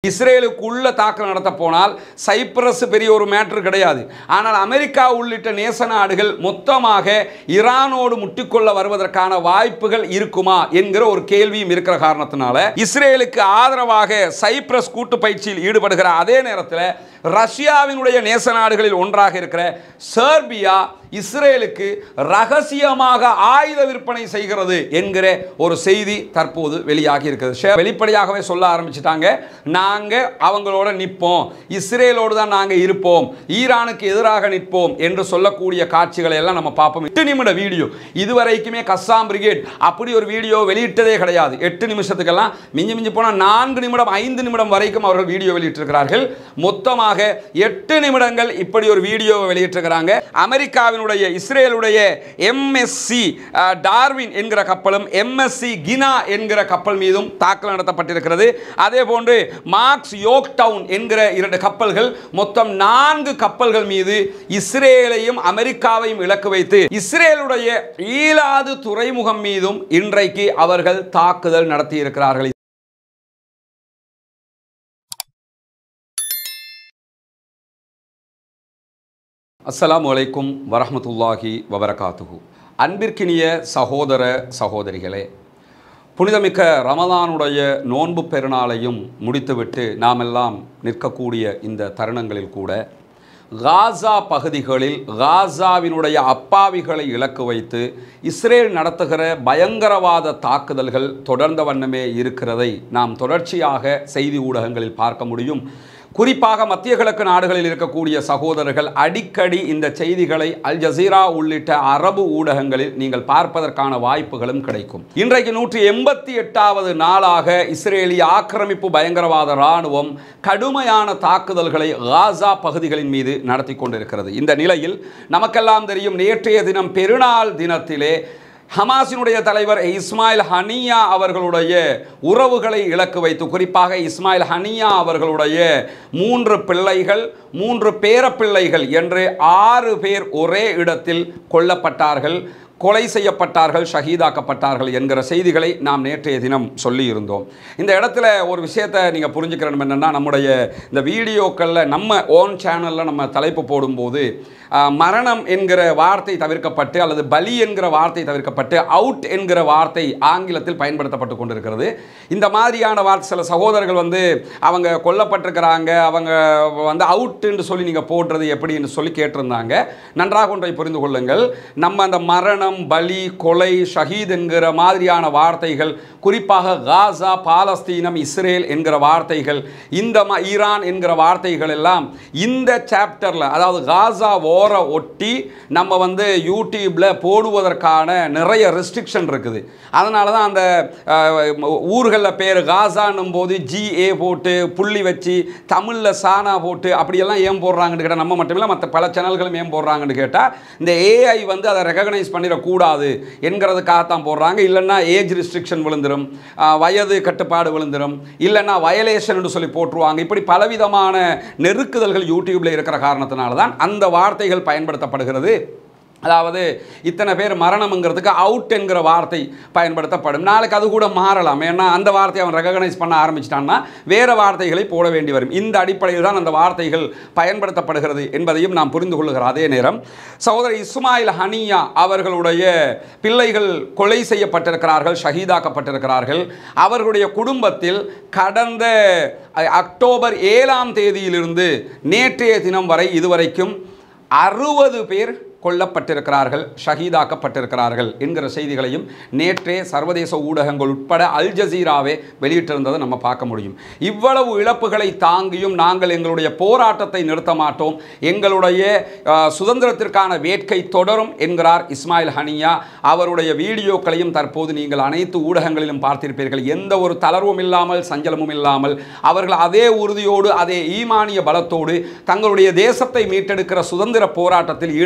இஸ்ரேலுக்குள்ள தாக்குதல் நடத்த போனால் சைப்ரஸ் பெரிய ஒரு மேட்ரு கிடையாது ஆனால் அமெரிக்கா உள்ளிட்ட நேச நாடுகள் மொத்தமாக ஈரானோடு முட்டிக்கொள்ள வருவதற்கான வாய்ப்புகள் இருக்குமா என்கிற ஒரு கேள்வியும் இருக்கிற காரணத்தினால இஸ்ரேலுக்கு ஆதரவாக சைப்ரஸ் கூட்டு பயிற்சியில் ஈடுபடுகிற அதே நேரத்தில் ரஷ்யாவினுடைய நேச நாடுகளில் ஒன்றாக இருக்கிற செர்பியா இஸ்ரேலுக்கு ரகசியமாக ஆயுத விற்பனை செய்கிறது என்கிற ஒரு செய்தி தற்போது வெளியாகி இருக்கிறது ஷே- வெளிப்படையாகவே சொல்ல ஆரம்பிச்சிட்டாங்க நாங்க அவங்களோட நிற்போம் இஸ்ரேலோடு தான் நாங்க இருப்போம் ஈரானுக்கு எதிராக நிற்போம் என்று சொல்லக்கூடிய காட்சிகளை எல்லாம் நம்ம பார்ப்போம் எட்டு நிமிட வீடியோ இதுவரைக்குமே கஸ்ஸாம் பிரிகேட் அப்படி ஒரு வீடியோ வெளியிட்டதே கிடையாது எட்டு நிமிஷத்துக்கெல்லாம் மிஞ்சி மிஞ்சி போனால் நான்கு நிமிடம் ஐந்து நிமிடம் வரைக்கும் அவர்கள் வீடியோ வெளியிட்டிருக்கிறார்கள் மொத்தமாக எட்டு நிமிடங்கள் இப்படி ஒரு வீடியோவை வெளியிட்டிருக்கிறாங்க அமெரிக்காவினுடைய இஸ்ரேலுடைய எம்எஸ்சி டார்வின் என்கிற கப்பலும் எம்எஸ்சி கினா என்கிற கப்பல் மீதும் தாக்குதல் நடத்தப்பட்டிருக்கிறது அதே போன்று மார்க்ஸ் யோக் டவுன் என்கிற இரண்டு கப்பல்கள் மொத்தம் நான்கு கப்பல்கள் மீது இஸ்ரேலையும் அமெரிக்காவையும் இலக்கு வைத்து இஸ்ரேலுடைய ஈலாது துறைமுகம் மீதும் இன்றைக்கு அவர்கள் தாக்குதல் நடத்தியிருக்கிறார்கள் அஸ்ஸலாமு அலைக்கும் வரஹ்மத்துல்லாஹி வபரகாத்துஹு அன்பிற்கினிய சகோதர சகோதரிகளே புனிதமிக்க ரமதானுடைய நோன்பு பெருநாளையும் முடித்துவிட்டு நாமெல்லாம் நிற்கக்கூடிய இந்த தருணங்களில் கூட காசா பகுதிகளில் காசாவினுடைய அப்பாவிகளை இலக்கு வைத்து இஸ்ரேல் நடத்துகிற பயங்கரவாத தாக்குதல்கள் தொடர்ந்த வண்ணமே இருக்கிறதை நாம் தொடர்ச்சியாக செய்தி ஊடகங்களில் பார்க்க முடியும் குறிப்பாக மத்திய கிழக்கு நாடுகளில் இருக்கக்கூடிய சகோதரர்கள் அடிக்கடி இந்த செய்திகளை அல் ஜசீரா உள்ளிட்ட அரபு ஊடகங்களில் நீங்கள் பார்ப்பதற்கான வாய்ப்புகளும் கிடைக்கும் இன்றைக்கு நூற்றி எண்பத்தி எட்டாவது நாளாக இஸ்ரேலிய ஆக்கிரமிப்பு பயங்கரவாத இராணுவம் கடுமையான தாக்குதல்களை காசா பகுதிகளின் மீது நடத்தி கொண்டிருக்கிறது இந்த நிலையில் நமக்கெல்லாம் தெரியும் நேற்றைய தினம் பெருநாள் தினத்திலே ஹமாஸினுடைய தலைவர் இஸ்மாயில் ஹனியா அவர்களுடைய உறவுகளை இலக்கு வைத்து குறிப்பாக இஸ்மாயில் ஹனியா அவர்களுடைய மூன்று பிள்ளைகள் மூன்று பேரப்பிள்ளைகள் என்று ஆறு பேர் ஒரே இடத்தில் கொல்லப்பட்டார்கள் கொலை செய்யப்பட்டார்கள் ஷஹீதாக்கப்பட்டார்கள் என்கிற செய்திகளை நாம் நேற்றைய தினம் சொல்லியிருந்தோம் இந்த இடத்துல ஒரு விஷயத்தை நீங்கள் புரிஞ்சுக்கிறணும் என்னென்னா நம்முடைய இந்த வீடியோக்களில் நம்ம ஓன் சேனலில் நம்ம தலைப்பு போடும்போது ஆஹ், மரணம் என்கிற வார்த்தை தவிர்க்கப்பட்டு அல்லது பலி என்கிற வார்த்தை தவிர்க்கப்பட்டு அவுட் என்கிற வார்த்தை ஆங்கிலத்தில் பயன்படுத்தப்பட்டு கொண்டிருக்கிறது இந்த மாதிரியான வார்த்தை சில சகோதரர்கள் வந்து அவங்க கொல்லப்பட்டிருக்கிறாங்க அவங்க வந்து அவுட்டுன்னு சொல்லி நீங்கள் போடுறது எப்படின்னு சொல்லி கேட்டிருந்தாங்க நன்றாக ஒன்றை புரிந்து கொள்ளுங்கள் நம்ம அந்த மரணம் பலி கொலை ஷஹீத் என்கிற மாதிரியான வார்த்தைகள் குறிப்பாக காசா பாலஸ்தீனம் இஸ்ரேல் என்கிற வார்த்தைகள் இந்த ம ஈரான் என்கிற வார்த்தைகள் எல்லாம் இந்த சாப்டரில் அதாவது காசா ஓர ஒட்டி நம்ம வந்து யூடியூப்பில் போடுவதற்கான நிறைய ரெஸ்ட்ரிக்ஷன் இருக்குது அதனால தான் அந்த ஊர்களில் பேர் காசான்னும் போது ஜிஏ போட்டு புள்ளி வச்சு தமிழில் சானா போட்டு அப்படியெல்லாம் ஏன் போடுறாங்கன்னு கேட்டால் நம்ம மட்டுமில்லை மற்ற பல சேனல்களும் ஏன் போடுறாங்கன்னு கேட்டால் இந்த ஏஐ வந்து அதை ரெகக்னைஸ் பண்ணிடக்கூடாது என்கிறதுக்காகத்தான் போடுறாங்க இல்லைன்னா ஏஜ் ரெஸ்ட்ரிக்ஷன் விழுந்துரும் ஆஹ் வயது கட்டுப்பாடு விழுந்துரும் இல்லைன்னா வயலேஷன் சொல்லி போட்டுருவாங்க இப்படி பலவிதமான நெருக்குதல்கள் யூடியூப்பில் இருக்கிற காரணத்தினால தான் அந்த வார்த்தைகள் பயன்படுத்தப்படுகிறது அதாவது இத்தனை பேர் மரணம்ங்கிறதுக்கு அவுட் என்கிற வார்த்தை பயன்படுத்தப்படும் நாளைக்கு அது கூட மாறலாம் ஏன்னா அந்த வார்த்தையை அவன் ரெகக்னைஸ் பண்ண ஆரம்பிச்சிட்டான்னா வேறு வார்த்தைகளை போட வேண்டி வரும் இந்த அடிப்படையில் தான் அந்த வார்த்தைகள் பயன்படுத்தப்படுகிறது என்பதையும் நாம் புரிந்து கொள்ளுகிற அதே நேரம் சகோதரர் இஸ்மாயில் ஹனியா அவர்களுடைய பிள்ளைகள் கொலை செய்யப்பட்டிருக்கிறார்கள் ஷஹீதாக்கப்பட்டிருக்கிறார்கள் அவர்களுடைய குடும்பத்தில் கடந்த அஹ், அக்டோபர் ஏழாம் தேதியிலிருந்து நேற்றைய தினம் வரை இதுவரைக்கும் அறுபது பேர் கொல்லப்பட்டிருக்கிறார்கள் ஷஹீதாக்கப்பட்டிருக்கிறார்கள் என்கிற செய்திகளையும் நேற்றே சர்வதேச ஊடகங்கள் உட்பட அல் ஜசீராவே வெளியிட்டிருந்ததை நம்ம பார்க்க முடியும் இவ்வளவு இழப்புகளை தாங்கியும் நாங்கள் எங்களுடைய போராட்டத்தை நிறுத்த மாட்டோம் எங்களுடைய அஹ், சுதந்திரத்திற்கான வேட்கை தொடரும் என்கிறார் இஸ்மாயில் ஹனியா அவருடைய வீடியோக்களையும் தற்போது நீங்கள் அனைத்து ஊடகங்களிலும் பார்த்திருப்பீர்கள் எந்த ஒரு தளர்வும் இல்லாமல் சஞ்சலமும் இல்லாமல் அவர்கள் அதே உறுதியோடு அதே ஈமானிய பலத்தோடு தங்களுடைய தேசத்தை மீட்டெடுக்கிற சுதந்திர போராட்டத்தில் ஈடுபட்டு வருகிறார்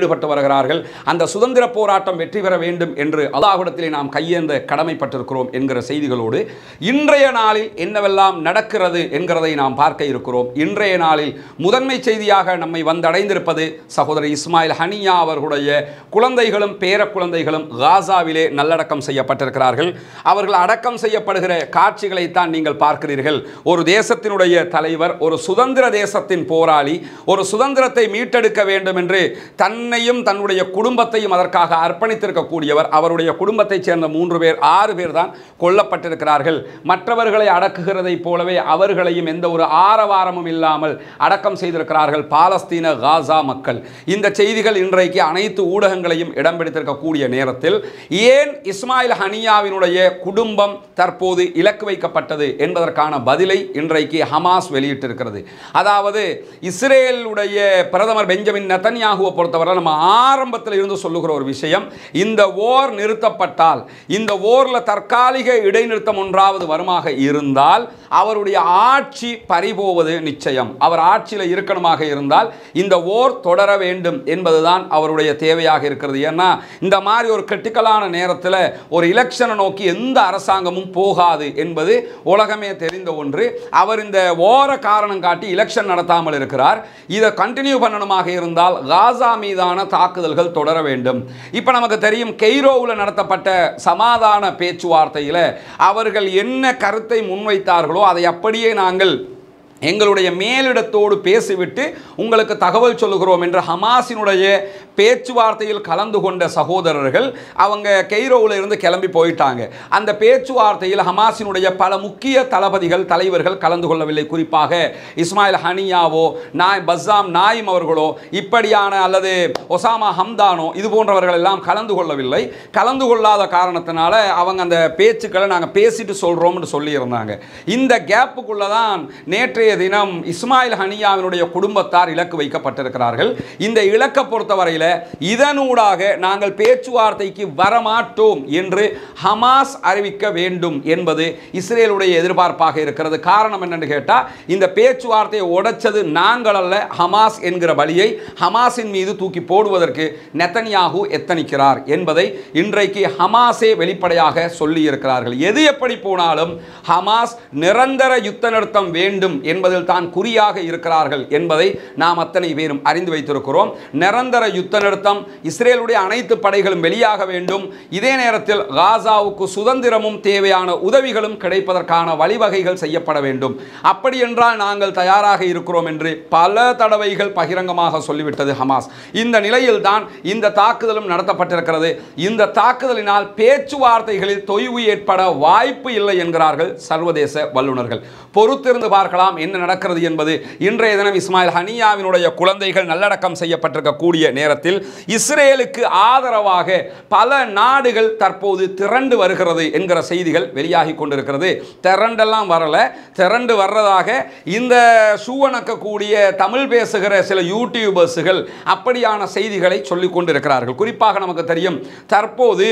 போராடுகிறார்கள் அந்த சுதந்திர போராட்டம் வெற்றி பெற வேண்டும் என்று அல்லாஹ்விடத்திலே நாம் கையேந்த கடமைப்பட்டிருக்கிறோம் என்கிற செய்திகளோடு இன்றைய நாளில் என்னவெல்லாம் நடக்கிறது என்கிறதை நாம் பார்க்க இருக்கிறோம் இன்றைய நாளில் முதன்மை செய்தியாக நம்மை வந்தடைந்திருப்பது சகோதரர் இஸ்மாயில் ஹனியா அவர்களுடைய குழந்தைகளும் பேர குழந்தைகளும் காசாவிலே நல்லடக்கம் செய்யப்பட்டிருக்கிறார்கள் அவர்கள் அடக்கம் செய்யப்படுகிற காட்சிகளைத்தான் நீங்கள் பார்க்கிறீர்கள் ஒரு தேசத்தினுடைய தலைவர் ஒரு சுதந்திர தேசத்தின் போராளி ஒரு சுதந்திரத்தை மீட்டெடுக்க வேண்டும் என்று தன்னையும் தன்னுடைய குடும்பத்தையும் அதற்காக அர்ப்பணித்திருக்கக்கூடியவர் அவருடைய குடும்பத்தைச் சேர்ந்த மூன்று பேர் ஆறு பேர் தான் கொல்லப்பட்டிருக்கிறார்கள் மற்றவர்களை அடக்குகிறதைப் போலவே அவர்களையும் எந்த ஒரு ஆரவாரமும் இல்லாமல் அடக்கம் செய்திருக்கிறார்கள் பாலஸ்தீன காசா மக்கள் இந்த செய்திகள் இன்றைக்கு அனைத்து ஊடகங்களையும் இடம் பிடித்திருக்கக்கூடிய நேரத்தில் ஏன் இஸ்மாயில் ஹனியாவினுடைய குடும்பம் தற்போது இலக்கு வைக்கப்பட்டது என்பதற்கான பதிலை இன்றைக்கு ஹமாஸ் வெளியிட்டிருக்கிறது அதாவது இஸ்ரேலுடைய பிரதமர் பெஞ்சமின் நெத்தன்யாகுவை பொறுத்தவரை நம்ம ஆரம்பத்தில் இருந்து சொல்லுகிற ஒரு விஷயம் இந்த ஓர் நிறுத்தப்பட்டால் இந்த ஓரில் தற்காலிக இடைநிறுத்தம் ஒன்றாவது வருமாக இருந்தால் அவருடைய ஆட்சி பறிபோவது நிச்சயம் அவர் ஆட்சியில் இருக்கணுமாக இருந்தால் இந்த ஓர் தொடர வேண்டும் என்பதுதான் அவருடைய தேவையாக இருக்கிறது ஏன்னா இந்த மாதிரி ஒரு கிரிட்டிக்கலான நேரத்தில் ஒரு எலெக்ஷனை நோக்கி எந்த அரசாங்கமும் போகாது என்பது உலகமே தெரிந்த ஒன்று அவர் இந்த ஓர காரணம் காட்டி எலெக்ஷன் நடத்தாமல் இருக்கிறார் இதை கண்டினியூ பண்ணணுமாக இருந்தால் காசா மீதான தாக்குதல்கள் தொடர வேண்டும் இப்போ நமக்கு தெரியும் கெய்ரோவில் நடத்தப்பட்ட சமாதான பேச்சுவார்த்தையில் அவர்கள் என்ன கருத்தை முன்வைத்தார்களோ அதை அப்படியே நாங்கள் எங்களுடைய மேலிடத்தோடு பேசிவிட்டு உங்களுக்கு தகவல் சொல்லுகிறோம் என்று ஹமாஸினுடைய பேச்சுவார்த்தையில் கலந்து கொண்ட சகோதரர்கள் அவங்க கெய்ரோவில் இருந்து கிளம்பி போயிட்டாங்க அந்த பேச்சுவார்த்தையில் ஹமாஸினுடைய பல முக்கிய தளபதிகள் தலைவர்கள் கலந்து கொள்ளவில்லை குறிப்பாக இஸ்மாயில் ஹனியாவோ நாய் பஸ்ஸாம் நாயிம் அவர்களோ இப்படியான அல்லது ஒசாமா ஹம்தானோ இது போன்றவர்கள் எல்லாம் கலந்து கொள்ளவில்லை கலந்து கொள்ளாத காரணத்தினால அவங்க அந்த பேச்சுக்களை நாங்கள் பேசிட்டு சொல்கிறோம்னு சொல்லியிருந்தாங்க இந்த கேப்புக்குள்ளே தான் நேற்றைய தினம் இஸ்மாயில் ஹனியாவினுடைய குடும்பத்தார் இலக்கு வைக்கப்பட்டிருக்கிறார்கள் இந்த இலக்கை பொறுத்தவரையில் இதனூடாக நாங்கள் பேச்சுவார்த்தைக்கு வரமாட்டோம் என்று ஹமாஸ் அறிவிக்க வேண்டும் என்பது இஸ்ரேலுடைய எதிர்பார்ப்பாக இருக்கிறது காரணம் என்னன்னு கேட்டால் இந்த பேச்சுவார்த்தையை உடைச்சது நாங்கள் அல்ல ஹமாஸ் என்கிற வழியை ஹமாஸின் மீது தூக்கி போடுவதற்கு நெத்தனியாகு எத்தனிக்கிறார் என்பதை இன்றைக்கு ஹமாஸே வெளிப்படையாக சொல்லி இருக்கிறார்கள் எது எப்படி போனாலும் ஹமாஸ் நிரந்தர யுத்த நிறுத்தம் வேண்டும் என்பதில் தான் குறியாக இருக்கிறார்கள் என்பதை நாம் அத்தனை பேரும் அறிந்து வைத்திருக்கிறோம் நிரந்தர யுத்த நிறுத்தம் இஸ்ரேலுடைய அனைத்து படைகளும் வெளியாக வேண்டும் இதே நேரத்தில் காசாவுக்கு சுதந்திரமும் தேவையான உதவிகளும் கிடைப்பதற்கான வழிவகைகள் செய்யப்பட வேண்டும் அப்படி என்றால் நாங்கள் தயாராக இருக்கிறோம் என்று பல தடவைகள் பகிரங்கமாக சொல்லிவிட்டது ஹமாஸ் இந்த நிலையில் தான் இந்த தாக்குதலும் நடத்தப்பட்டிருக்கிறது இந்த தாக்குதலினால் பேச்சுவார்த்தைகளில் தொய்வு ஏற்பட வாய்ப்பு இல்லை என்கிறார்கள் சர்வதேச வல்லுநர்கள் பொறுத்திருந்து பார்க்கலாம் என்ன நடக்கிறது என்பது இன்றைய தினம் இஸ்மாயில் ஹனியாவினுடைய குழந்தைகள் நல்லடக்கம் செய்யப்பட்டிருக்கக்கூடிய நேரத்தில் இஸ்ரேலுக்கு ஆதரவாக பல நாடுகள் தற்போது திரண்டு வருகிறது என்கிற செய்திகள் வெளியாகி கொண்டிருக்கிறது திரண்டெல்லாம் வரல திரண்டு வர்றதாக இந்த சூவனக்கக்கூடிய தமிழ் பேசுகிற சில யூடியூபர்ஸுகள் அப்படியான செய்திகளை சொல்லிக் கொண்டிருக்கிறார்கள் குறிப்பாக நமக்கு தெரியும் தற்போது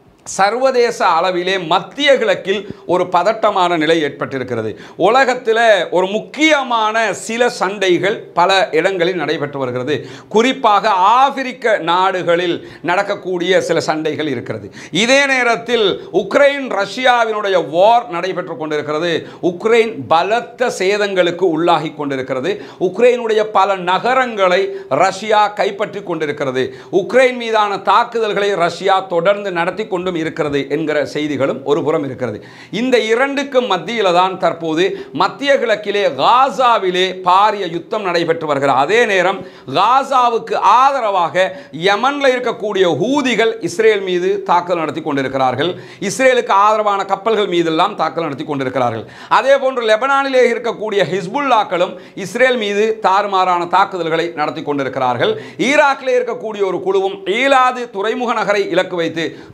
சர்வதேச அளவிலே மத்திய கிழக்கில் ஒரு பதட்டமான நிலை ஏற்பட்டிருக்கிறது உலகத்தில் ஒரு முக்கியமான சில சண்டைகள் பல இடங்களில் நடைபெற்று வருகிறது குறிப்பாக ஆப்பிரிக்க நாடுகளில் நடக்கக்கூடிய சில சண்டைகள் இருக்கிறது இதே நேரத்தில் உக்ரைன் ரஷ்யாவினுடைய வார் நடைபெற்று கொண்டிருக்கிறது உக்ரைன் பலத்த சேதங்களுக்கு உள்ளாகி கொண்டிருக்கிறது உக்ரைனுடைய பல நகரங்களை ரஷ்யா கைப்பற்றி கொண்டிருக்கிறது உக்ரைன் மீதான தாக்குதல்களை ரஷ்யா தொடர்ந்து நடத்தி கொண்டு கொண்டும் இருக்கிறது என்கிற செய்திகளும் ஒரு புறம் இருக்கிறது இந்த இரண்டுக்கும் மத்தியில் தான் தற்போது மத்திய கிழக்கிலே காசாவிலே பாரிய யுத்தம் நடைபெற்று வருகிறது அதே நேரம் காசாவுக்கு ஆதரவாக யமனில் இருக்கக்கூடிய ஹூதிகள் இஸ்ரேல் மீது தாக்குதல் நடத்தி கொண்டிருக்கிறார்கள் இஸ்ரேலுக்கு ஆதரவான கப்பல்கள் மீதெல்லாம் தாக்குதல் நடத்தி கொண்டிருக்கிறார்கள் அதே போன்று லெபனானிலே இருக்கக்கூடிய ஹிஸ்புல்லாக்களும் இஸ்ரேல் மீது தாறுமாறான தாக்குதல்களை நடத்தி கொண்டிருக்கிறார்கள் ஈராக்கிலே இருக்கக்கூடிய ஒரு குழுவும் ஈலாது துறைமுக நகரை இலக்கு வைத்து தொடர்ந்து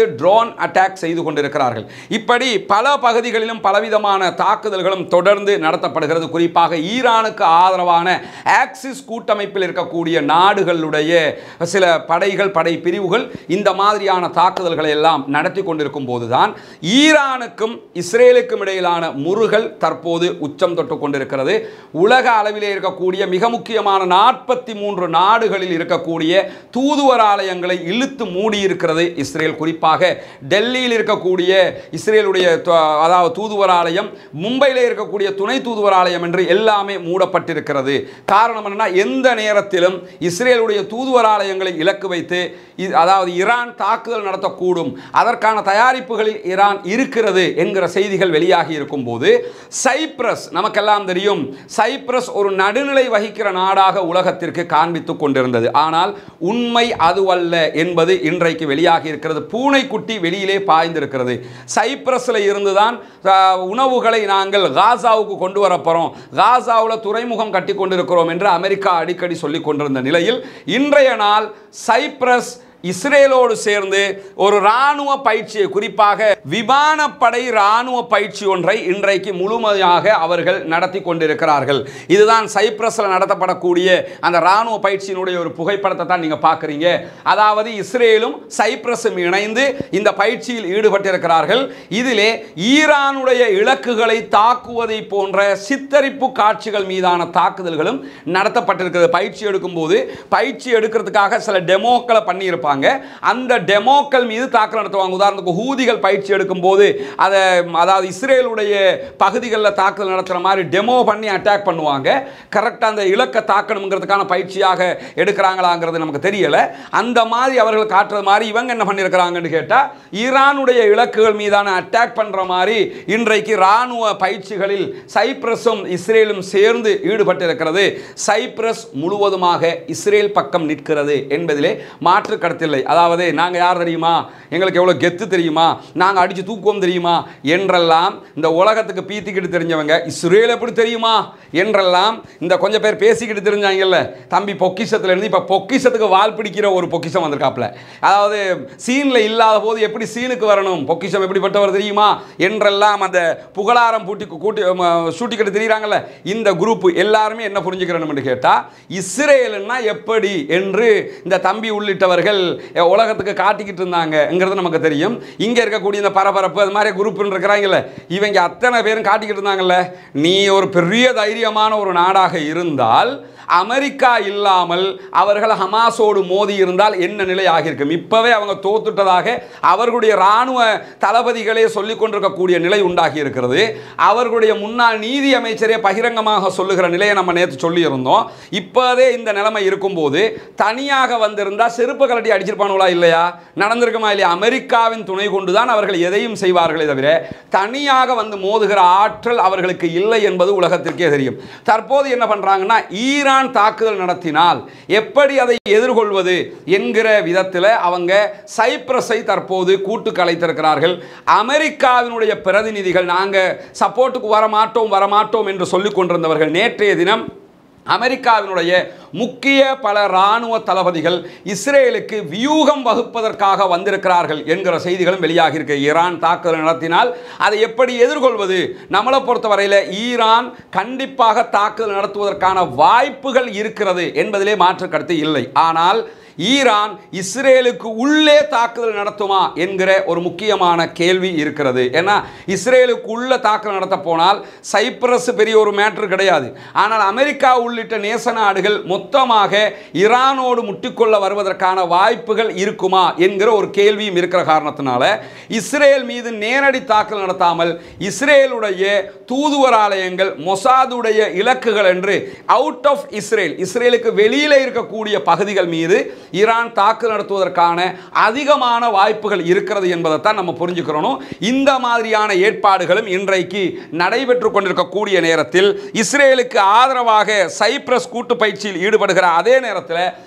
ட்ரோன் அட்டாக் செய்து கொண்டிருக்கிறார்கள் இப்படி பல பகுதிகளிலும் பலவிதமான தாக்குதல்களும் தொடர்ந்து நடத்தப்படுகிறது குறிப்பாக ஈரானுக்கு ஆதரவான ஆக்சிஸ் கூட்டமைப்பில் இருக்கக்கூடிய நாடுகளுடைய சில படைகள் படை பிரிவுகள் இந்த மாதிரியான தாக்குதல்களை எல்லாம் நடத்தி கொண்டிருக்கும் போதுதான் ஈரானுக்கும் இஸ்ரேலுக்கும் இடையிலான முருகல் தற்போது உச்சம் தொட்டு கொண்டிருக்கிறது உலக அளவிலே இருக்கக்கூடிய மிக முக்கியமான நாற்பத்தி மூன்று நாடுகளில் இருக்கக்கூடிய தூதுவராலயங்களை இழுத்து மூடி இருக்கிறது இஸ்ரேல் குறிப்பாக டெல்லியில் இருக்கக்கூடிய இஸ்ரேலுடைய து- அதாவது தூதுவராலயம் மும்பையில் இருக்கக்கூடிய துணை தூதுவராலயம் என்று எல்லாமே மூடப்பட்டிருக்கிறது காரணம் என்னன்னா எந்த நேரத்திலும் இஸ்ரேலுடைய தூதுவராலயங்களை இலக்கு வைத்து இ- அதாவது ஈரான் தாக்குதல் நடத்தக்கூடும் அதற்கான தயாரிப்புகளில் ஈரான் இருக்கிறது என்கிற செய்திகள் வெளியாகி இருக்கும்போது சைப்ரஸ் நமக்கெல்லாம் தெரியும் சைப்ரஸ் ஒரு நடுநிலை வகிக்கிற நாடாக உலகத்திற்கு காண்பித்துக் கொண்டிருந்தது ஆனால் உண்மை அதுவல்ல என்பது இன்றைக்கு வெளியாகி இருக்கிறது பூனைக்குட்டி வெளியிலே பாய்ந்திருக்கிறது சைப்ரஸில் இருந்துதான் ஆஹ், உணவுகளை நாங்கள் காசாவுக்கு கொண்டு வர போகிறோம் காசாவில் துறைமுகம் கட்டி கொண்டிருக்கிறோம் என்று அமெரிக்கா அடிக்கடி சொல்லிக் கொண்டிருந்த நிலையில் இன்றைய நாள் சைப்ரஸ் இஸ்ரேலோடு சேர்ந்து ஒரு இராணுவ பயிற்சியை குறிப்பாக விமானப்படை இராணுவ பயிற்சி ஒன்றை இன்றைக்கு முழுமையாக அவர்கள் நடத்தி கொண்டிருக்கிறார்கள் இதுதான் சைப்ரஸில் நடத்தப்படக்கூடிய அந்த இராணுவ பயிற்சியினுடைய ஒரு புகைப்படத்தை தான் நீங்கள் பார்க்குறீங்க அதாவது இஸ்ரேலும் சைப்ரஸும் இணைந்து இந்த பயிற்சியில் ஈடுபட்டிருக்கிறார்கள் இதிலே ஈரானுடைய இலக்குகளை தாக்குவதை போன்ற சித்தரிப்பு காட்சிகள் மீதான தாக்குதல்களும் நடத்தப்பட்டிருக்கிறது பயிற்சி எடுக்கும்போது பயிற்சி எடுக்கிறதுக்காக சில டெமோக்களை பண்ணியிருப்பாங்க அந்த டெமோக்கள் மீது தாக்குதல் நடத்துவாங்க உதாரணத்துக்கு ஹூதிகள் பயிற்சி எடுக்கும்போது அதை அதாவது இஸ்ரேலுடைய பகுதிகளில் தாக்குதல் நடத்துகிற மாதிரி டெமோ பண்ணி அட்டாக் பண்ணுவாங்க கரெக்டாக அந்த இலக்கை தாக்கணுங்கிறதுக்கான பயிற்சியாக எடுக்கிறாங்களாங்கிறது நமக்கு தெரியலை அந்த மாதிரி அவர்கள் காட்டுறது மாதிரி இவங்க என்ன பண்ணியிருக்கிறாங்கன்னு கேட்டால் ஈரானுடைய இலக்குகள் மீதான அட்டாக் பண்ணுற மாதிரி இன்றைக்கு இராணுவ பயிற்சிகளில் சைப்ரஸும் இஸ்ரேலும் சேர்ந்து ஈடுபட்டிருக்கிறது சைப்ரஸ் முழுவதுமாக இஸ்ரேல் பக்கம் நிற்கிறது என்பதிலே மாற்று கருத்தில்லை அதாவது நாங்கள் யார் தெரியுமா எங்களுக்கு எவ்வளோ கெத்து தெரியுமா நாங்கள் அடித்து தூக்குவோம் தெரியுமா என்றெல்லாம் இந்த உலகத்துக்கு பீத்திக்கிட்டு தெரிஞ்சவங்க இஸ்ரேல் எப்படி தெரியுமா என்றெல்லாம் இந்த கொஞ்சம் பேர் பேசிக்கிட்டு தெரிஞ்சாங்கல்ல தம்பி பொக்கிஷத்துல இருந்து இப்போ பொக்கிஷத்துக்கு வால் பிடிக்கிற ஒரு பொக்கிஷம் வந்திருக்காப்ல அதாவது சீனில் இல்லாத போது எப்படி சீனுக்கு வரணும் பொக்கிஷம் எப்படிப்பட்டவர் தெரியுமா என்றெல்லாம் அந்த புகழாரம் பூட்டி கூட்டி ம, சூட்டிக்கிட்டு தெரியுறாங்கல்ல இந்த குரூப் எல்லாருமே என்ன புரிஞ்சுக்கிறோம்னு கேட்டால் இஸ்ரேலுன்னா எப்படி என்று இந்த தம்பி உள்ளிட்டவர்கள் அஹ், உலகத்துக்கு காட்டிக்கிட்டு இருந்தாங்கங்கிறது நமக்கு தெரியும் இங்கே இருக்கக்கூடிய இந்த பரபரப்பு அது மாதிரி குரூப்னு இருக்கிறாங்கல்ல இவங்க அத்தனை பேரும் காட்டிக்கிட்டு இருந்தாங்கல்ல நீ ஒரு பெரிய தைரியமான ஒரு நாடாக இருந்தால் அமெரிக்கா இல்லாமல் அவர்கள் ஹமாஸோடு மோதி இருந்தால் என்ன நிலை ஆகியிருக்கும் இப்பவே அவங்க தோத்துட்டதாக அவர்களுடைய இராணுவ தளபதிகளே சொல்லிக் கொண்டிருக்கக்கூடிய நிலை உண்டாகி இருக்கிறது அவர்களுடைய முன்னாள் நீதி அமைச்சரே பகிரங்கமாக சொல்லுகிற நிலையை நம்ம நேற்று சொல்லியிருந்தோம் இப்போதே இந்த நிலைமை இருக்கும்போது தனியாக வந்திருந்தா செருப்பு கலட்டி அடிச்சிருப்பானுங்களா இல்லையா நடந்திருக்குமா இல்லையா அமெரிக்காவின் துணை கொண்டு தான் அவர்கள் எதையும் செய்வார்களே தவிர தனியாக வந்து மோதுகிற ஆற்றல் அவர்களுக்கு இல்லை என்பது உலகத்திற்கே தெரியும் தற்போது என்ன பண்றாங்கன்னா ஈரான் தாக்குதல் நடத்தினால் எப்படி அதை எதிர்கொள்வது என்கிற விதத்தில் அவங்க சைப்ரஸை தற்போது கூட்டு கலைத்திருக்கிறார்கள் அமெரிக்காவினுடைய பிரதிநிதிகள் நாங்கள் சப்போர்ட்டுக்கு வரமாட்டோம் வரமாட்டோம் என்று சொல்லிக் கொண்டிருந்தவர்கள் நேற்றைய தினம் அமெரிக்காவினுடைய முக்கிய பல இராணுவ தளபதிகள் இஸ்ரேலுக்கு வியூகம் வகுப்பதற்காக வந்திருக்கிறார்கள் என்கிற செய்திகளும் வெளியாகி இருக்கு ஈரான் தாக்குதல் நடத்தினால் அதை எப்படி எதிர்கொள்வது நம்மளை பொறுத்தவரையில் ஈரான் கண்டிப்பாக தாக்குதல் நடத்துவதற்கான வாய்ப்புகள் இருக்கிறது என்பதிலே மாற்று கருத்து இல்லை ஆனால் ஈரான் இஸ்ரேலுக்கு உள்ளே தாக்குதல் நடத்துமா என்கிற ஒரு முக்கியமான கேள்வி இருக்கிறது ஏன்னா இஸ்ரேலுக்கு உள்ள தாக்குதல் நடத்த போனால் சைப்ரஸ் பெரிய ஒரு மேட்ரு கிடையாது ஆனால் அமெரிக்கா உள்ளிட்ட நேச நாடுகள் மொத்தமாக ஈரானோடு முட்டிக்கொள்ள வருவதற்கான வாய்ப்புகள் இருக்குமா என்கிற ஒரு கேள்வியும் இருக்கிற காரணத்தினால இஸ்ரேல் மீது நேரடி தாக்குதல் நடத்தாமல் இஸ்ரேலுடைய தூதுவராலயங்கள் மொசாதுடைய இலக்குகள் என்று அவுட் ஆஃப் இஸ்ரேல் இஸ்ரேலுக்கு வெளியில இருக்கக்கூடிய பகுதிகள் மீது ஈரான் தாக்குதல் நடத்துவதற்கான அதிகமான வாய்ப்புகள் இருக்கிறது என்பதைத்தான் நம்ம புரிஞ்சுக்கிறோம் இந்த மாதிரியான ஏற்பாடுகளும் இன்றைக்கு நடைபெற்று கொண்டிருக்கக்கூடிய நேரத்தில் இஸ்ரேலுக்கு ஆதரவாக சைப்ரஸ் கூட்டு பயிற்சியில் ஈடுபடுகிற அதே நேரத்தில்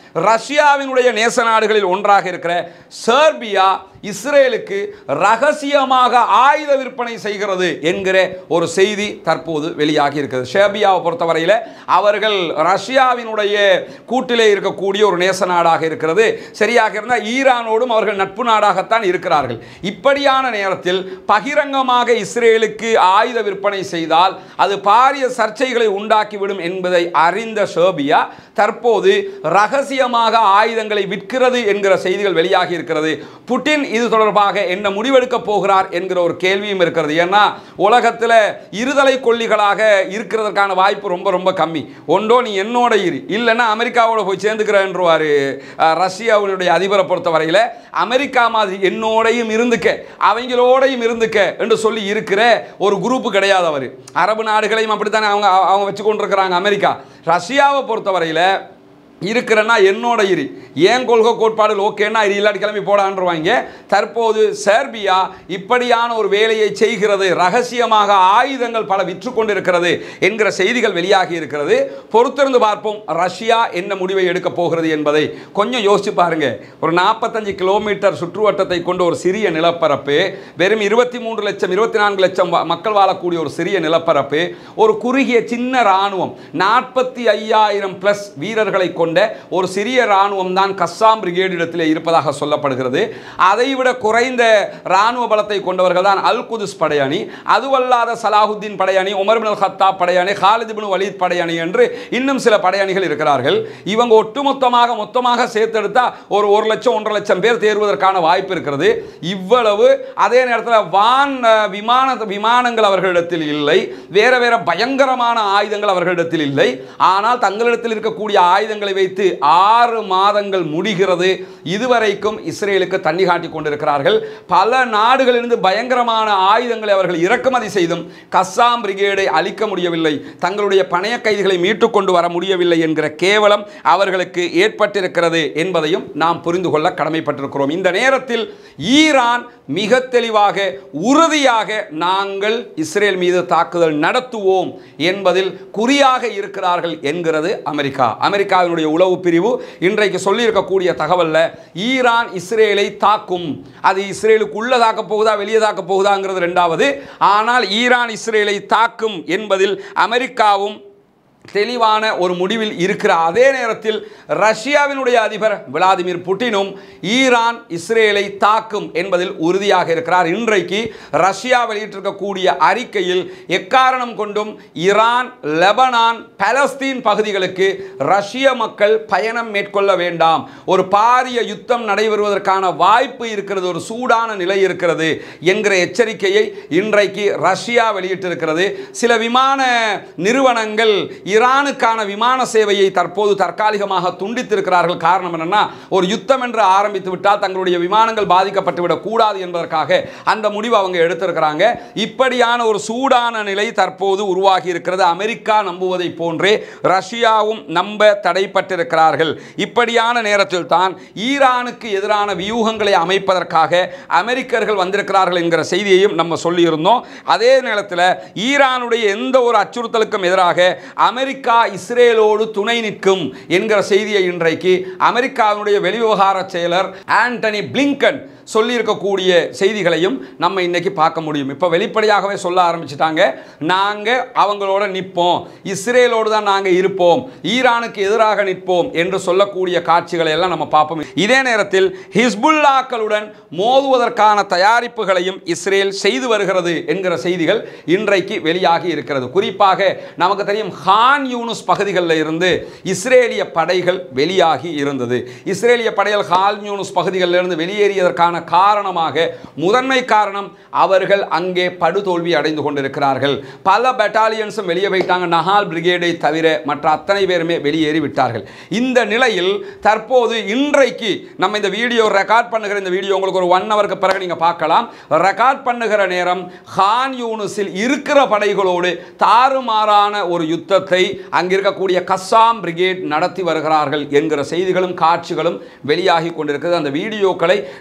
ரஷ்யாவினுடைய நேச நாடுகளில் ஒன்றாக இருக்கிற செர்பியா இஸ்ரேலுக்கு ரகசியமாக ஆயுத விற்பனை செய்கிறது என்கிற ஒரு செய்தி தற்போது வெளியாகி இருக்கிறது ஷேபியாவை பொறுத்தவரையில் அவர்கள் ரஷ்யாவினுடைய கூட்டிலே இருக்கக்கூடிய ஒரு நேச நாடாக இருக்கிறது சரியாக இருந்தால் ஈரானோடும் அவர்கள் நட்பு நாடாகத்தான் இருக்கிறார்கள் இப்படியான நேரத்தில் பகிரங்கமாக இஸ்ரேலுக்கு ஆயுத விற்பனை செய்தால் அது பாரிய சர்ச்சைகளை உண்டாக்கிவிடும் என்பதை அறிந்த ஷேபியா தற்போது ரகசியமாக ஆயுதங்களை விற்கிறது என்கிற செய்திகள் வெளியாகி இருக்கிறது புட்டின் இது தொடர்பாக என்ன முடிவெடுக்க போகிறார் என்கிற ஒரு கேள்வியும் இருக்கிறது ஏன்னா உலகத்தில் இருதலை கொல்லிகளாக இருக்கிறதுக்கான வாய்ப்பு ரொம்ப ரொம்ப கம்மி ஒன்றோ நீ என்னோட இரு இல்லைன்னா அமெரிக்காவோட போய் சேர்ந்துக்கிறேன்றவார் ரஷ்யாவினுடைய அதிபரை பொறுத்த வரையில் அமெரிக்கா மாதிரி என்னோடையும் இருந்துக்க அவங்களோடையும் இருந்துக்க என்று சொல்லி இருக்கிற ஒரு குரூப் கிடையாது அவர் அரபு நாடுகளையும் அப்படித்தானே அவங்க அவங்க வச்சு கொண்டிருக்கிறாங்க அமெரிக்கா ரஷ்யாவை பொறுத்தவரையில் இருக்கிறன்னா என்னோட இரு ஏன் கொள்கை கோட்பாடுகள் ஓகேன்னா இரு இல்லாட்டி கிளம்பி போடான்றவாங்க தற்போது செர்பியா இப்படியான ஒரு வேலையை செய்கிறது ரகசியமாக ஆயுதங்கள் பல விற்று கொண்டிருக்கிறது என்கிற செய்திகள் வெளியாகி இருக்கிறது பொறுத்திருந்து பார்ப்போம் ரஷ்யா என்ன முடிவை எடுக்க போகிறது என்பதை கொஞ்சம் யோசிச்சு பாருங்க ஒரு நாற்பத்தஞ்சு கிலோமீட்டர் சுற்றுவட்டத்தை கொண்ட ஒரு சிறிய நிலப்பரப்பு வெறும் இருபத்தி மூன்று லட்சம் இருபத்தி நான்கு லட்சம் வ- மக்கள் வாழக்கூடிய ஒரு சிறிய நிலப்பரப்பு ஒரு குறுகிய சின்ன இராணுவம் நாற்பத்தி ஐயாயிரம் பிளஸ் வீரர்களை கொண்ட ஒரு சிறிய இராணுவம் தான் கஸ்ஸாம் பிரிகேடு இடத்திலே இருப்பதாக சொல்லப்படுகிறது அதைவிட குறைந்த இராணுவ பலத்தை கொண்டவர்கள் தான் அல் குதுஸ் படையணி அதுவல்லாத சலாஹுத்தீன் படையணி உமர் பின் அல் ஹத்தாப் படையணி ஹாலித் பின் வலீத் படையணி என்று இன்னும் சில படையணிகள் இருக்கிறார்கள் இவங்க ஒட்டுமொத்தமாக மொத்தமாக சேர்த்தெடுத்தா ஒரு ஒரு லட்சம் ஒன்றரை லட்சம் பேர் தேர்வதற்கான வாய்ப்பு இருக்கிறது இவ்வளவு அதே நேரத்தில் வான் அஹ், விமான விமானங்கள் அவர்களிடத்தில் இல்லை வேற வேற பயங்கரமான ஆயுதங்கள் அவர்களிடத்தில் இல்லை ஆனால் தங்களிடத்தில் இருக்கக்கூடிய ஆயுதங்களை வைத்து ஆறு மாதங்கள் முடிகிறது இதுவரைக்கும் இஸ்ரேலுக்கு தண்ணி காட்டி கொண்டிருக்கிறார்கள் பல நாடுகளிலிருந்து பயங்கரமான ஆயுதங்களை அவர்கள் இறக்குமதி செய்தும் கஸ்ஸாம் பிரிகேடை அழிக்க முடியவில்லை தங்களுடைய பணைய கைதிகளை மீட்டுக் கொண்டு வர முடியவில்லை என்கிற கேவலம் அவர்களுக்கு ஏற்பட்டிருக்கிறது என்பதையும் நாம் புரிந்து கொள்ள கடமைப்பட்டிருக்கிறோம் இந்த நேரத்தில் ஈரான் மிக தெளிவாக உறுதியாக நாங்கள் இஸ்ரேல் மீது தாக்குதல் நடத்துவோம் என்பதில் குறியாக இருக்கிறார்கள் என்கிறது அமெரிக்கா அமெரிக்காவினுடைய உளவு பிரிவு இன்றைக்கு சொல்லியிருக்கக்கூடிய தகவல்ல ஈரான் இஸ்ரேலை தாக்கும் அது இஸ்ரேலுக்கு உள்ள தாக்க போகுதா வெளியே தாக்க போகுதாங்கிறது ரெண்டாவது ஆனால் ஈரான் இஸ்ரேலை தாக்கும் என்பதில் அமெரிக்காவும் தெளிவான ஒரு முடிவில் இருக்கிற அதே நேரத்தில் ரஷ்யாவினுடைய அதிபர் விளாதிமிர் புட்டினும் ஈரான் இஸ்ரேலை தாக்கும் என்பதில் உறுதியாக இருக்கிறார் இன்றைக்கு ரஷ்யா வெளியிட்டிருக்கக்கூடிய அறிக்கையில் எக்காரணம் கொண்டும் ஈரான் லெபனான் பலஸ்தீன் பகுதிகளுக்கு ரஷ்ய மக்கள் பயணம் மேற்கொள்ள வேண்டாம் ஒரு பாரிய யுத்தம் நடைபெறுவதற்கான வாய்ப்பு இருக்கிறது ஒரு சூடான நிலை இருக்கிறது என்கிற எச்சரிக்கையை இன்றைக்கு ரஷ்யா வெளியிட்டிருக்கிறது சில விமான நிறுவனங்கள் ஈரானுக்கான விமான சேவையை தற்போது தற்காலிகமாக துண்டித்திருக்கிறார்கள் காரணம் என்னன்னா ஒரு யுத்தம் என்று ஆரம்பித்து விட்டால் தங்களுடைய விமானங்கள் பாதிக்கப்பட்டு விடக் கூடாது என்பதற்காக அந்த முடிவு அவங்க எடுத்திருக்கிறாங்க இப்படியான ஒரு சூடான நிலை தற்போது உருவாகி இருக்கிறது அமெரிக்கா நம்புவதை போன்றே ரஷ்யாவும் நம்ப தடைப்பட்டிருக்கிறார்கள் இப்படியான நேரத்தில் தான் ஈரானுக்கு எதிரான வியூகங்களை அமைப்பதற்காக அமெரிக்கர்கள் வந்திருக்கிறார்கள் என்கிற செய்தியையும் நம்ம சொல்லியிருந்தோம் அதே நேரத்தில் ஈரானுடைய எந்த ஒரு அச்சுறுத்தலுக்கும் எதிராக அமெரிக்கா இஸ்ரேலோடு துணை நிற்கும் என்கிற செய்தியை இன்றைக்கு அமெரிக்காவினுடைய வெளிவிவகார செயலர் ஆண்டனி பிளிங்கன் சொல்லியிருக்கக்கூடிய செய்திகளையும் நம்ம இன்னைக்கு பார்க்க முடியும் இப்போ வெளிப்படையாகவே சொல்ல ஆரம்பிச்சிட்டாங்க நாங்கள் அவங்களோட நிற்போம் இஸ்ரேலோடு தான் நாங்கள் இருப்போம் ஈரானுக்கு எதிராக நிற்போம் என்று சொல்லக்கூடிய காட்சிகளை எல்லாம் நம்ம பார்ப்போம் இதே நேரத்தில் ஹிஸ்புல்லாக்களுடன் மோதுவதற்கான தயாரிப்புகளையும் இஸ்ரேல் செய்து வருகிறது என்கிற செய்திகள் இன்றைக்கு வெளியாகி இருக்கிறது குறிப்பாக நமக்கு தெரியும் ஹான் யூனுஸ் பகுதிகளில் இருந்து இஸ்ரேலிய படைகள் வெளியாகி இருந்தது இஸ்ரேலிய படைகள் ஹான் யூனுஸ் பகுதிகளில் இருந்து வெளியேறியதற்கான காரணமாக முதன்மை காரணம் அவர்கள் அங்கே படுதோல்வி அடைந்து கொண்டிருக்கிறார்கள் பல பெட்டாலியன்ஸும் வெளியே போயிட்டாங்க நஹால் பிரிகேடை தவிர மற்ற அத்தனை பேருமே வெளியேறி விட்டார்கள் இந்த நிலையில் தற்போது இன்றைக்கு நம்ம இந்த வீடியோ ரெக்கார்ட் பண்ணுகிற இந்த வீடியோ உங்களுக்கு ஒரு ஒன் ஹவருக்கு பிறகு நீங்கள் பார்க்கலாம் ரெக்கார்ட் பண்ணுகிற நேரம் ஹான் யூனுஸில் இருக்கிற படைகளோடு தாறுமாறான ஒரு யுத்தத்தை அங்கே இருக்கக்கூடிய கஸ்ஸாம் பிரிகேட் நடத்தி வருகிறார்கள் என்கிற செய்திகளும் காட்சிகளும் வெளியாகி கொண்டிருக்கிறது அந்த வீடியோக்களை நீங்கள் அல்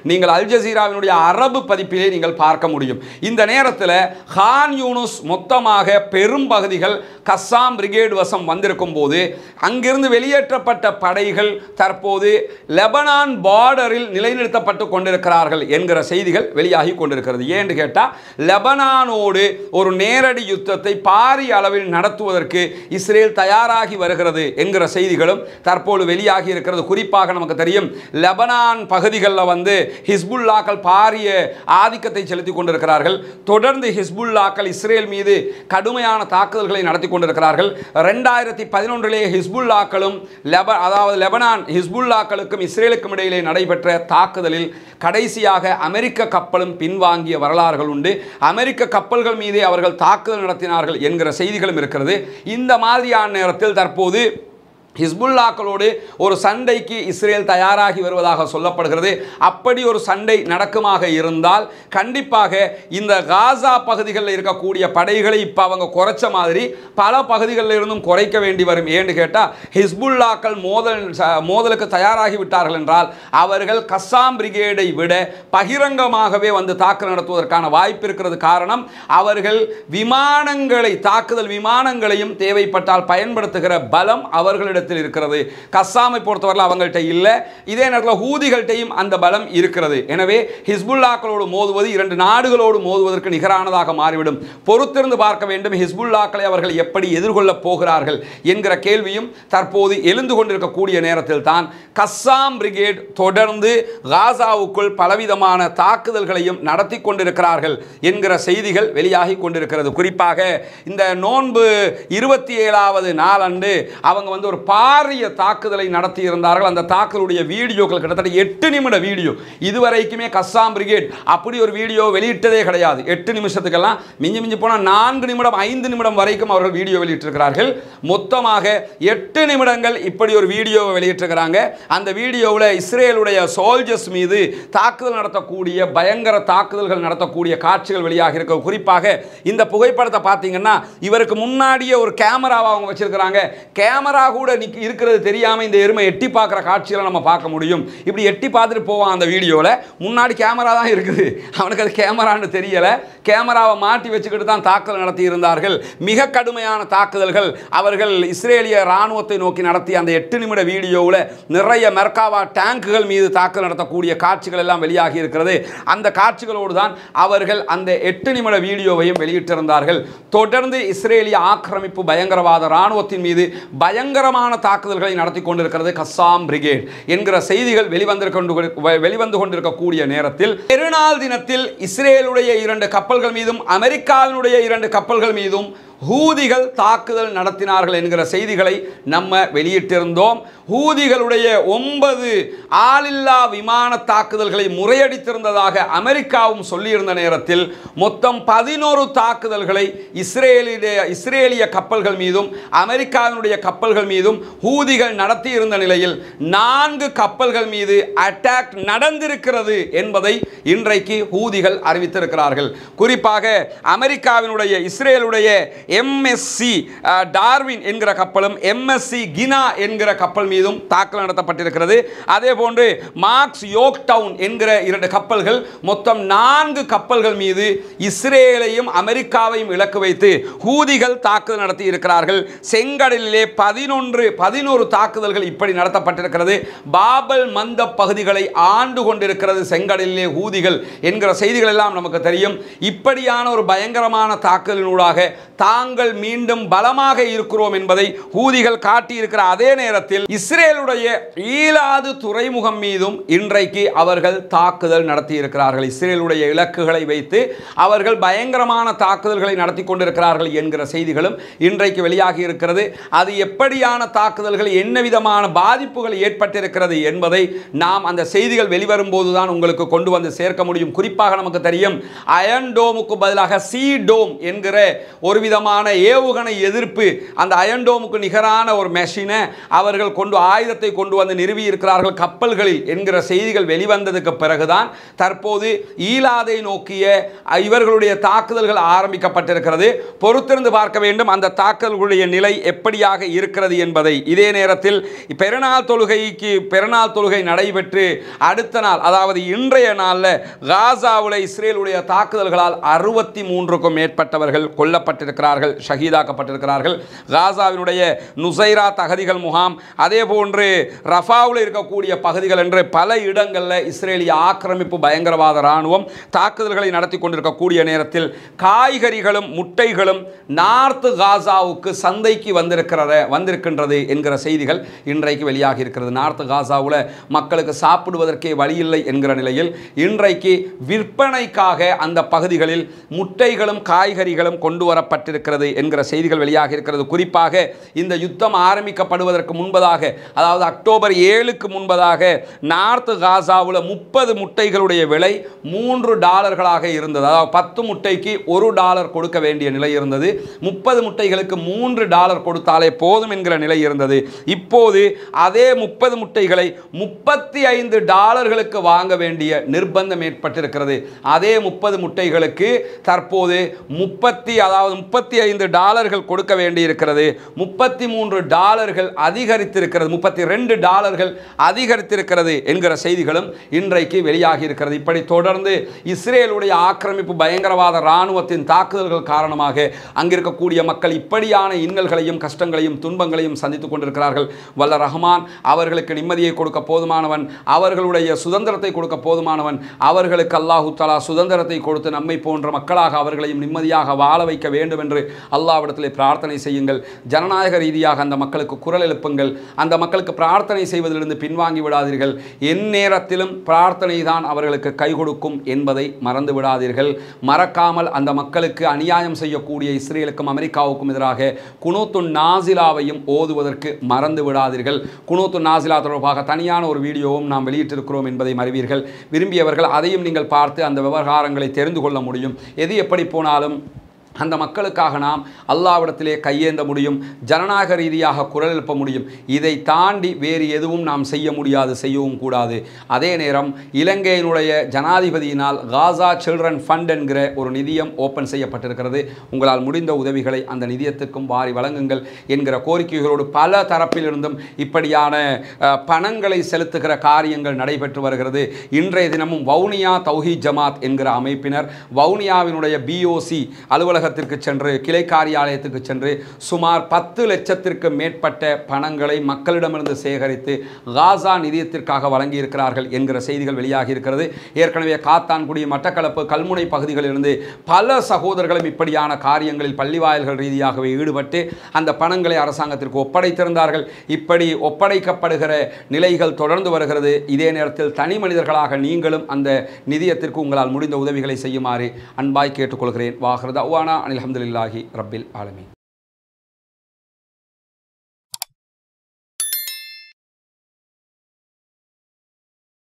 அல் ஜசீராவினுடைய அரபு பதிப்பிலே நீங்கள் பார்க்க முடியும் இந்த நேரத்தில் ஹான் யூனுஸ் மொத்தமாக பெரும் பகுதிகள் கஸ்ஸாம் பிரிகேடு வசம் வந்திருக்கும் போது அங்கிருந்து வெளியேற்றப்பட்ட படைகள் தற்போது லெபனான் பார்டரில் நிலைநிறுத்தப்பட்டு கொண்டிருக்கிறார்கள் என்கிற செய்திகள் வெளியாகி கொண்டிருக்கிறது ஏன்னு கேட்டால் லெபனானோடு ஒரு நேரடி யுத்தத்தை பாரிய அளவில் நடத்துவதற்கு இஸ்ரேல் தயாராகி வருகிறது என்கிற செய்திகளும் தற்போது வெளியாகி இருக்கிறது குறிப்பாக நமக்கு தெரியும் லெபனான் பகுதிகளில் வந்து ஹிஸ்புல்லாக்கள் பாரிய ஆதிக்கத்தை செலுத்தி கொண்டிருக்கிறார்கள் தொடர்ந்து ஹிஸ்புல்லாக்கள் இஸ்ரேல் மீது கடுமையான தாக்குதல்களை நடத்தி கொண்டிருக்கிறார்கள் ரெண்டாயிரத்தி பதினொன்றிலே ஹிஸ்புல்லாக்களும் லெப அதாவது லெபனான் ஹிஸ்புல்லாக்களுக்கும் இஸ்ரேலுக்கும் இடையிலே நடைபெற்ற தாக்குதலில் கடைசியாக அமெரிக்க கப்பலும் பின்வாங்கிய வரலாறுகள் உண்டு அமெரிக்க கப்பல்கள் மீதே அவர்கள் தாக்குதல் நடத்தினார்கள் என்கிற செய்திகளும் இருக்கிறது இந்த மாதிரியான நேரத்தில் தற்போது ஹிஸ்புல்லாக்களோடு ஒரு சண்டைக்கு இஸ்ரேல் தயாராகி வருவதாக சொல்லப்படுகிறது அப்படி ஒரு சண்டை நடக்குமாக இருந்தால் கண்டிப்பாக இந்த காசா பகுதிகளில் இருக்கக்கூடிய படைகளை இப்போ அவங்க குறைச்ச மாதிரி பல பகுதிகளில் இருந்தும் குறைக்க வேண்டி வரும் ஏன்னு கேட்டால் ஹிஸ்புல்லாக்கள் மோதல் ச- மோதலுக்கு தயாராகி விட்டார்கள் என்றால் அவர்கள் கஸ்ஸாம் பிரிகேடை விட பகிரங்கமாகவே வந்து தாக்குதல் நடத்துவதற்கான வாய்ப்பு இருக்கிறது காரணம் அவர்கள் விமானங்களை தாக்குதல் விமானங்களையும் தேவைப்பட்டால் பயன்படுத்துகிற பலம் அவர்களிடத்தில் இருக்கிறது கஸ்ஸாமை பொறுத்தவரை அவங்கள்ட்ட இல்லை இதே நேரத்தில் ஹூதிகள்கிட்டையும் அந்த பலம் இருக்கிறது எனவே ஹிஸ்புல்லாக்களோடு மோதுவது இரண்டு நாடுகளோடு மோதுவதற்கு நிகரானதாக மாறிவிடும் பொறுத்திருந்து பார்க்க வேண்டும் ஹிஸ்புல்லாக்களை அவர்கள் எப்படி எதிர்கொள்ளப் போகிறார்கள் என்கிற கேள்வியும் தற்போது எழுந்து கொண்டிருக்கக்கூடிய நேரத்தில் தான் கஸ்ஸாம் பிரிகேட் தொடர்ந்து காசாவுக்குள் பலவிதமான தாக்குதல்களையும் நடத்தி கொண்டிருக்கிறார்கள் என்கிற செய்திகள் வெளியாகி கொண்டிருக்கிறது குறிப்பாக இந்த நோன்பு இருபத்தி ஏழாவது நாளன்று அவங்க வந்து ஒரு பாரிய தாக்குதலை நடத்தி இருந்தார்கள் அந்த தாக்குதலுடைய வீடியோக்கள் கிட்டத்தட்ட எட்டு நிமிட வீடியோ இதுவரைக்குமே கஸ்ஸாம் பிரிகேட் அப்படி ஒரு வீடியோ வெளியிட்டதே கிடையாது எட்டு நிமிஷத்துக்கெல்லாம் மிஞ்சி மிஞ்சி போனால் நான்கு நிமிடம் ஐந்து நிமிடம் வரைக்கும் அவர்கள் வீடியோ வெளியிட்டிருக்கிறார்கள் மொத்தமாக எட்டு நிமிடங்கள் இப்படி ஒரு வீடியோவை வெளியிட்டிருக்கிறாங்க அந்த வீடியோவில் இஸ்ரேலுடைய சோல்ஜர்ஸ் மீது தாக்குதல் நடத்தக்கூடிய பயங்கர தாக்குதல்கள் நடத்தக்கூடிய காட்சிகள் வெளியாக இருக்க குறிப்பாக இந்த புகைப்படத்தை பார்த்தீங்கன்னா இவருக்கு முன்னாடியே ஒரு கேமராவை அவங்க வச்சிருக்கிறாங்க கேமரா கூட நிக்க இருக்கிறது தெரியாமல் இந்த எருமை எட்டி பார்க்குற காட்சிகளை நம்ம பார்க்க முடியும் இப்படி எட்டி பார்த்துட்டு போவான் அந்த வீடியோவில் முன்னாடி கேமரா தான் இருக்குது அவனுக்கு அது கேமரான்னு தெரியலை கேமராவை மாட்டி வச்சுக்கிட்டு தான் தாக்குதல் நடத்தி இருந்தார்கள் மிக கடுமையான தாக்குதல்கள் அவர்கள் இஸ்ரேலிய இராணுவத்தை நோக்கி நடத்திய அந்த எட்டு நிமிட வீடியோவில் நிறைய மெர்காவா டேங்குகள் மீது தாக்குதல் நடத்தக்கூடிய காட்சிகள் எல்லாம் வெளியாகி இருக்கிறது அந்த காட்சிகளோடு தான் அவர்கள் அந்த எட்டு நிமிட வீடியோவையும் வெளியிட்டிருந்தார்கள் தொடர்ந்து இஸ்ரேலிய ஆக்கிரமிப்பு பயங்கரவாத இராணுவத்தின் மீது பயங்கரமான தாக்குதல்களை நடத்தி கொண்டிருக்கிறது கஸ்ஸாம் பிரிகேட் என்கிற செய்திகள் வெளிவந்திருக்க வெளிவந்து கொண்டிருக்கக்கூடிய நேரத்தில் பெருநாள் தினத்தில் இஸ்ரேலுடைய இரண்டு கப்பல்கள் மீதும் அமெரிக்காவினுடைய இரண்டு கப்பல்கள் மீதும் ஹூதிகள் தாக்குதல் நடத்தினார்கள் என்கிற செய்திகளை நம்ம வெளியிட்டிருந்தோம் ஹூதிகளுடைய ஒன்பது ஆளில்லா விமான தாக்குதல்களை முறையடித்திருந்ததாக அமெரிக்காவும் சொல்லியிருந்த நேரத்தில் மொத்தம் பதினோரு தாக்குதல்களை இஸ்ரேலிய இஸ்ரேலிய கப்பல்கள் மீதும் அமெரிக்காவினுடைய கப்பல்கள் மீதும் ஹூதிகள் நடத்தியிருந்த நிலையில் நான்கு கப்பல்கள் மீது அட்டாக் நடந்திருக்கிறது என்பதை இன்றைக்கு ஹூதிகள் அறிவித்திருக்கிறார்கள் குறிப்பாக அமெரிக்காவினுடைய இஸ்ரேலுடைய எம்எஸ்சி டார்வின் என்கிற கப்பலும் எம்எஸ்சி கினா என்கிற கப்பல் மீதும் தாக்குதல் நடத்தப்பட்டிருக்கிறது அதே போன்று மார்க்ஸ் யோக் டவுன் என்கிற இரண்டு கப்பல்கள் மொத்தம் நான்கு கப்பல்கள் மீது இஸ்ரேலையும் அமெரிக்காவையும் இலக்கு வைத்து ஹூதிகள் தாக்குதல் நடத்தி இருக்கிறார்கள் செங்கடலிலே பதினொன்று பதினோரு தாக்குதல்கள் இப்படி நடத்தப்பட்டிருக்கிறது பாபல் மந்த பகுதிகளை ஆண்டு கொண்டிருக்கிறது செங்கடலிலே ஹூதிகள் என்கிற செய்திகள் எல்லாம் நமக்கு தெரியும் இப்படியான ஒரு பயங்கரமான தாக்குதலினூடாக தாங்கள் மீண்டும் பலமாக இருக்கிறோம் என்பதை ஹூதிகள் காட்டியிருக்கிற அதே நேரத்தில் இஸ்ரேலுடைய ஈலாது துறைமுகம் மீதும் இன்றைக்கு அவர்கள் தாக்குதல் நடத்தி இருக்கிறார்கள் இஸ்ரேலுடைய இலக்குகளை வைத்து அவர்கள் பயங்கரமான தாக்குதல்களை நடத்தி கொண்டிருக்கிறார்கள் என்கிற செய்திகளும் இன்றைக்கு வெளியாகி இருக்கிறது அது எப்படியான தாக்குதல்கள் என்ன விதமான பாதிப்புகள் ஏற்பட்டிருக்கிறது என்பதை நாம் அந்த செய்திகள் வெளிவரும் போதுதான் உங்களுக்கு கொண்டு வந்து சேர்க்க முடியும் குறிப்பாக நமக்கு தெரியும் அயன் டோமுக்கு பதிலாக சி டோம் என்கிற ஒரு விதமான விதமான ஏவுகணை எதிர்ப்பு அந்த அயன்டோமுக்கு நிகரான ஒரு மெஷினை அவர்கள் கொண்டு ஆயுதத்தை கொண்டு வந்து நிறுவி இருக்கிறார்கள் கப்பல்களில் என்கிற செய்திகள் வெளிவந்ததுக்கு பிறகுதான் தற்போது ஈலாதை நோக்கிய அஹ், இவர்களுடைய தாக்குதல்கள் ஆரம்பிக்கப்பட்டிருக்கிறது பொறுத்திருந்து பார்க்க வேண்டும் அந்த தாக்குதல்களுடைய நிலை எப்படியாக இருக்கிறது என்பதை இதே நேரத்தில் பெருநாள் தொழுகைக்கு பெருநாள் தொழுகை நடைபெற்று அடுத்த நாள் அதாவது இன்றைய நாளில் காசாவில் இஸ்ரேலுடைய தாக்குதல்களால் அறுபத்தி மூன்றுக்கும் மேற்பட்டவர்கள் கொல்லப்பட்டிருக்கிறார்கள் ஷஹீதாக்கப்பட்டிருக்கிறார்கள் காசாவினுடைய நுசைரா தகதிகள் முகாம் அதே போன்று ரஃபாவில் இருக்கக்கூடிய பகுதிகள் என்று பல இடங்களில் இஸ்ரேலிய ஆக்கிரமிப்பு பயங்கரவாத இராணுவம் தாக்குதல்களை நடத்தி கொண்டிருக்கக்கூடிய நேரத்தில் காய்கறிகளும் முட்டைகளும் நார்த்து காசாவுக்கு சந்தைக்கு வந்திருக்கிறத வந்திருக்கின்றது என்கிற செய்திகள் இன்றைக்கு வெளியாகி இருக்கிறது நார்த்து காசாவில் மக்களுக்கு சாப்பிடுவதற்கே வழியில்லை என்கிற நிலையில் இன்றைக்கு விற்பனைக்காக அந்த பகுதிகளில் முட்டைகளும் காய்கறிகளும் கொண்டு வரப்பட்டிருக்கிறது என்கிற செய்திகள் வெளியாகி இருக்கிறது குறிப்பாக இந்த யுத்தம் ஆரம்பிக்கப்படுவதற்கு முன்பதாக அதாவது அக்டோபர் ஏழுக்கு முன்பதாக நார்த்து காசாவில் முப்பது முட்டைகளுடைய விலை மூன்று டாலர்களாக இருந்தது அதாவது பத்து முட்டைக்கு ஒரு டாலர் கொடுக்க வேண்டிய நிலை இருந்தது முப்பது முட்டைகளுக்கு மூன்று டாலர் கொடுத்தாலே போதும் என்கிற நிலை இருந்தது இப்போது அதே முப்பது முட்டைகளை முப்பத்தி ஐந்து டாலர்களுக்கு வாங்க வேண்டிய நிர்பந்தம் ஏற்பட்டிருக்கிறது அதே முப்பது முட்டைகளுக்கு தற்போது முப்பத்தி அதாவது முப்பத்தி ஐந்து டாலர்கள் கொடுக்க வேண்டியிருக்கிறது முப்பத்தி மூன்று டாலர்கள் அதிகரித்திருக்கிறது முப்பத்தி ரெண்டு டாலர்கள் அதிகரித்திருக்கிறது என்கிற செய்திகளும் இன்றைக்கு வெளியாகி இருக்கிறது இப்படி தொடர்ந்து இஸ்ரேலுடைய ஆக்கிரமிப்பு பயங்கரவாத இராணுவத்தின் தாக்குதல்கள் காரணமாக அங்கிருக்கக்கூடிய மக்கள் இப்படியான இன்னல்களையும் கஷ்டங்களையும் துன்பங்களையும் சந்தித்துக் கொண்டிருக்கிறார்கள் வல்ல ரஹ்மான் அவர்களுக்கு நிம்மதியை கொடுக்க போதுமானவன் அவர்களுடைய சுதந்திரத்தை கொடுக்க போதுமானவன் அவர்களுக்கு அல்லாஹு தலா சுதந்திரத்தை கொடுத்து நம்மை போன்ற மக்களாக அவர்களையும் நிம்மதியாக வாழ வைக்க வேண்டும் என்று அல்லாவிடத்திலே பிரார்த்தனை செய்யுங்கள் ஜனநாயக ரீதியாக அந்த மக்களுக்கு குரல் எழுப்புங்கள் அந்த மக்களுக்கு பிரார்த்தனை செய்வதிலிருந்து பின்வாங்கி விடாதீர்கள் எந்நேரத்திலும் பிரார்த்தனை தான் அவர்களுக்கு கை கொடுக்கும் என்பதை மறந்து விடாதீர்கள் மறக்காமல் அந்த மக்களுக்கு அநியாயம் செய்யக்கூடிய இஸ்ரேலுக்கும் அமெரிக்காவுக்கும் எதிராக குனூத்து நாசிலாவையும் ஓதுவதற்கு மறந்து விடாதீர்கள் குனூத்து நாசிலா தொடர்பாக தனியான ஒரு வீடியோவும் நாம் வெளியிட்டிருக்கிறோம் என்பதை மறிவீர்கள் விரும்பியவர்கள் அதையும் நீங்கள் பார்த்து அந்த விவகாரங்களை தெரிந்து கொள்ள முடியும் எது எப்படி போனாலும் அந்த மக்களுக்காக நாம் அல்லாவிடத்திலே கையேந்த முடியும் ஜனநாயக ரீதியாக குரல் எழுப்ப முடியும் இதை தாண்டி வேறு எதுவும் நாம் செய்ய முடியாது செய்யவும் கூடாது அதே நேரம் இலங்கையினுடைய ஜனாதிபதியினால் காசா சில்ட்ரன் ஃபண்ட் என்கிற ஒரு நிதியம் ஓப்பன் செய்யப்பட்டிருக்கிறது உங்களால் முடிந்த உதவிகளை அந்த நிதியத்துக்கும் வாரி வழங்குங்கள் என்கிற கோரிக்கைகளோடு பல தரப்பிலிருந்தும் இப்படியான அஹ், பணங்களை செலுத்துகிற காரியங்கள் நடைபெற்று வருகிறது இன்றைய தினமும் வவுனியா தௌஹி ஜமாத் என்கிற அமைப்பினர் வவுனியாவினுடைய பிஓசி அலுவலகத்திற்கு சென்று கிளை காரியாலயத்துக்கு சென்று சுமார் பத்து லட்சத்திற்கு மேற்பட்ட பணங்களை மக்களிடமிருந்து சேகரித்து காசா நிதியத்திற்காக வழங்கியிருக்கிறார்கள் என்கிற செய்திகள் வெளியாகி இருக்கிறது ஏற்கனவே காத்தான்குடி மட்டக்களப்பு கல்முனை பகுதிகளிலிருந்து பல சகோதரர்களும் இப்படியான காரியங்களில் பள்ளிவாயல்கள் ரீதியாகவே ஈடுபட்டு அந்த பணங்களை அரசாங்கத்திற்கு ஒப்படைத்திருந்தார்கள் இப்படி ஒப்படைக்கப்படுகிற நிலைகள் தொடர்ந்து வருகிறது இதே நேரத்தில் தனி மனிதர்களாக நீங்களும் அந்த நிதியத்திற்கு உங்களால் முடிந்த உதவிகளை செய்யுமாறு அன்பாய் கேட்டுக்கொள்கிறேன் வாஹ்ரதா அனில் அல்ஹம்துலில்லாஹி ரப்பில் ஆலமீன்